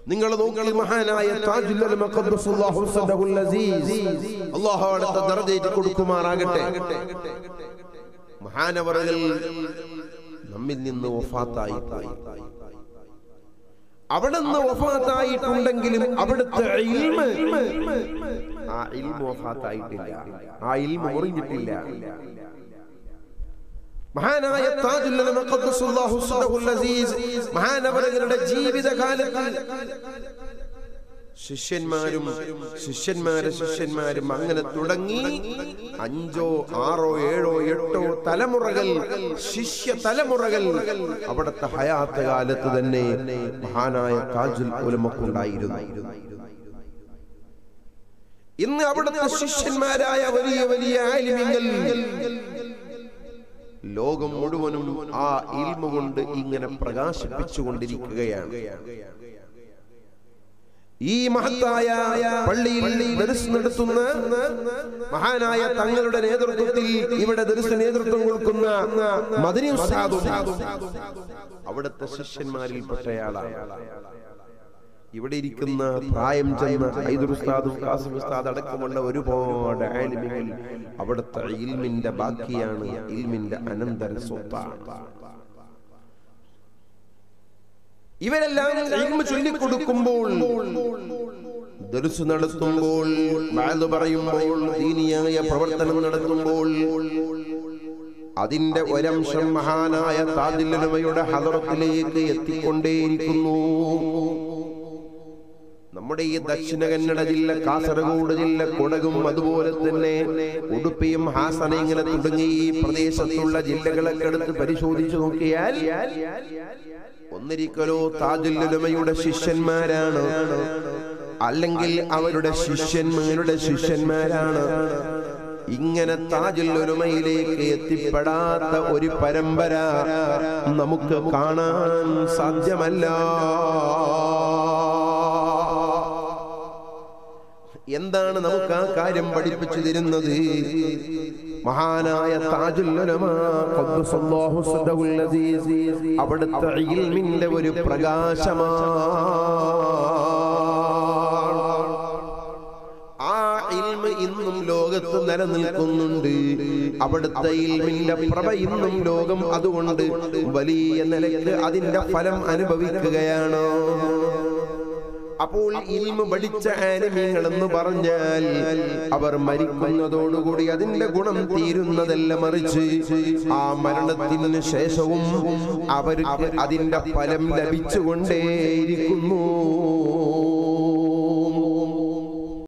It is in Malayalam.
നിങ്ങൾ നോക്കി മഹാനായ താജുൽ ഉലമ ഖദ്ദസുല്ലാഹു സദഹുൽ അസീസ് അല്ലാഹു അവിടുത്തെ ദർജയിൽ കൊടുക്കുമാറാകട്ടെ മഹാനവറുകൾ നമ്മിൽ നിന്ന് വഫാത്തായി പോയി അവിടെ നിന്ന് വഫാത്തായിട്ടുണ്ടെങ്കിലും അവിടുത്തെ ഇൽമ് ആ ഇൽമ് വഫാത്തായിട്ടില്ല ആ ഇൽമ് മുറിഞ്ഞിട്ടില്ല മഹാനായ താജുൽ ഉലമ ഖദ്ദസുല്ലാഹു സദഹുൽ അസീസ് മഹാനവറുകളുടെ ജീവിതകാലത്ത് ശിഷ്യന്മാരും ശിഷ്യന്മാരെ ശിഷ്യന്മാരും അങ്ങനെ തുടങ്ങി അഞ്ചോ ആറോ ഏഴോ എട്ടോ തലമുറകൾ ശിഷ്യ തലമുറകൾ അവിടുത്തെ ഹയാത്ത കാലത്ത് തന്നെ മഹാനായ താജുൽ ഉലമക്കുണ്ടായിരുന്നു ഇന്ന് അവിടുത്തെ ശിഷ്യന്മാരായ വലിയ വലിയ ആലിമ്യങ്ങൾ ലോകം മുഴുവനും ആ ഇൽമ കൊണ്ട് ഇങ്ങനെ പ്രകാശിപ്പിച്ചുകൊണ്ടിരിക്കുകയാണ് ഈ മഹത്തായ പള്ളിയിൽ ദർസ് നടത്തുന്ന മഹാനായ തങ്ങളുടെ നേതൃത്വത്തിൽ ഇവിടെ ദർസ് നേതൃത്വം കൊടുക്കുന്ന മദനി ഉസ്താദും അവിടുത്തെ ശിഷ്യന്മാരിൽപ്പെട്ടയാളാണ് ഇവിടെ ഇരിക്കുന്ന പ്രായം ചെന്ന ഹൈദർ ഉസ്താദും കാസിം ഉസ്താദ് അടക്കമുള്ള ഒരുപാട് ആലിമികൾ അവിടുത്തെ ഇൽമിന്റെ ബാക്കിയാണ് ഇൽമിന്റെ അനന്തര സ്വത്താണ് ഇവരെല്ലാം ഇൽമ് ചൊല്ലിക്കൊടുക്കുമ്പോൾ ദർസ് നടത്തുമ്പോൾ വാല് പറയുമ്പോൾ ദീനിയായ പ്രവർത്തനം നടത്തുമ്പോൾ അതിന്റെ ഒരംശം മഹാനായ താജില്ലമയുടെ ഹദറത്തിലേക്ക് എത്തിക്കൊണ്ടേയിരിക്കുന്നു നമ്മുടെ ഈ ദക്ഷിണ കന്നഡ ജില്ല കാസർഗോഡ് ജില്ല കൊടകും അതുപോലെ തന്നെ ഉടുപ്പിയും ഹാസന ഇങ്ങനെ തുടങ്ങി ഈ പ്രദേശത്തുള്ള ജില്ലകളൊക്കെ എടുത്ത് പരിശോധിച്ചു നോക്കിയാൽ ഒന്നിരിക്കലോ താജുല്ലുലമയുടെ ശിഷ്യന്മാരാണ് അല്ലെങ്കിൽ അവരുടെ ശിഷ്യന്മാരുടെ ശിഷ്യന്മാരാണ് ഇങ്ങനെ താജുല്ലുലമയിലേക്ക് എത്തിപ്പെടാത്ത ഒരു പരമ്പര നമുക്ക് കാണാൻ സാധ്യമല്ല എന്താണ് നമുക്ക് ആ കാര്യം പഠിപ്പിച്ചു തരുന്നത് മഹാനായ താജുല്ലുലമ ഖദ്ദസല്ലാഹു സദഹുൽ അസീസ് അവിടുത്തെ ഇൽമിന്റെ ഒരു പ്രകാശമാണ് ആ ഇൽമ ഇന്നും ലോകത്ത് നിലനിൽക്കുന്നുണ്ട് അവിടുത്തെ ഇൽമിന്റെ പ്രഭ ഇന്നും ലോകം അതുകൊണ്ട് വലിയ നിലയ്ക്ക് അതിന്റെ ഫലം അനുഭവിക്കുകയാണ് അപ്പോൾ ഇൽമ പഠിച്ച ആനിമീങ്ങൾ എന്ന് പറഞ്ഞാൽ അവർ മരിക്കുന്നതോടുകൂടി അതിന്റെ ഗുണം തീരുന്നതല്ല മറിച്ച് ആ മരണത്തിന് ശേഷവും അവർക്ക് അതിന്റെ ഫലം ലഭിച്ചുകൊണ്ടേയിരിക്കുന്നു